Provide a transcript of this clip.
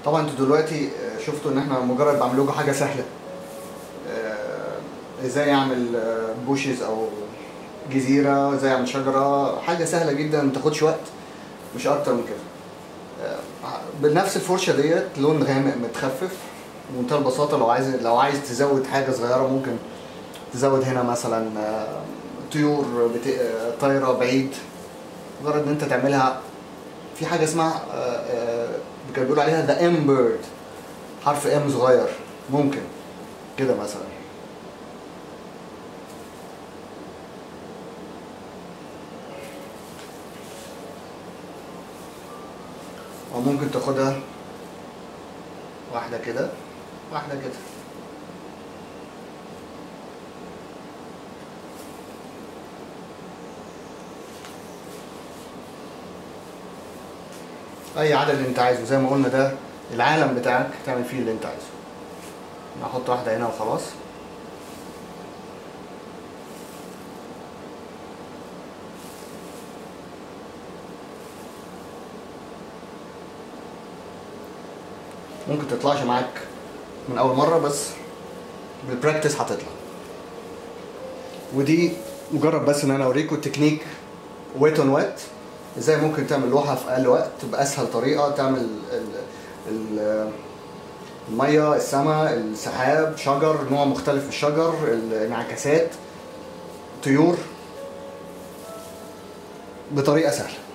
طبعا انتوا دلوقتي آه، شفتوا ان احنا مجرد بعمل لكم حاجه سهله آه، ازاي اعمل بوشز او جزيره ازاي اعمل شجره حاجه سهله جدا ما تاخدش وقت مش اكتر من كده آه، بنفس الفرشه ديت لون غامق متخفف بمنتهى البساطه لو عايز لو عايز تزود حاجه صغيره ممكن تزود هنا مثلا آه، طيور بت... آه، طايره بعيد مجرد ان انت تعملها في حاجه اسمها آه، آه، كانوا بيقولوا عليها ذا ام بيرد حرف ام صغير ممكن كده مثلا او ممكن تاخدها واحده كده واحده كده اي عدد اللي انت عايزه زي ما قلنا ده العالم بتاعك تعمل فيه اللي انت عايزه انا هحط واحده هنا وخلاص ممكن تطلعش معاك من اول مره بس بالبراكتس هتطلع ودي مجرد بس ان انا اوريكم تكنيك ويت اون ويت ازاي ممكن تعمل لوحه في اقل وقت باسهل طريقه تعمل ال ال الميه السماء السحاب شجر نوع مختلف من الشجر الانعكاسات طيور بطريقه سهله